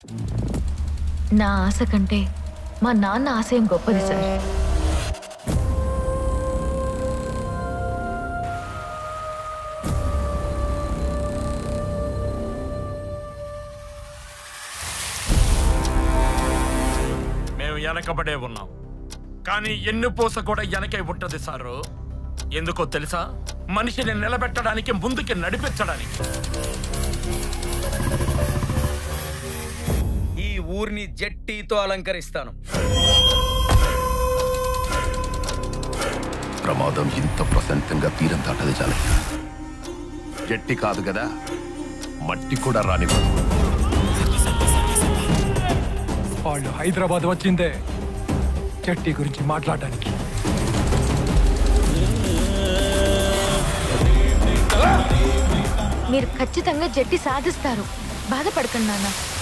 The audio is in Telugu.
నా ఆశ కంటే మా నాన్న ఆశయం గొప్పది సార్ మేము వెనకబడే ఉన్నాం కానీ ఎన్ని పూస కూడా వెనకే ఉంటది సారు ఎందుకో తెలుసా మనిషిని నిలబెట్టడానికి ముందుకి నడిపించడానికి ఈ ఊరిని జట్టీతో అలంకరిస్తాను ప్రమాదం ఇంత ప్రశాంతంగా తీరం దాటది చాలయ్య గట్టి కాదు కదా మట్టి కూడా రానివ్వదు వాళ్ళు హైదరాబాద్ వచ్చిందే చెట్టి గురించి మాట్లాడడానికి మీరు ఖచ్చితంగా జట్టి సాధిస్తారు బాధపడకండి నాన్న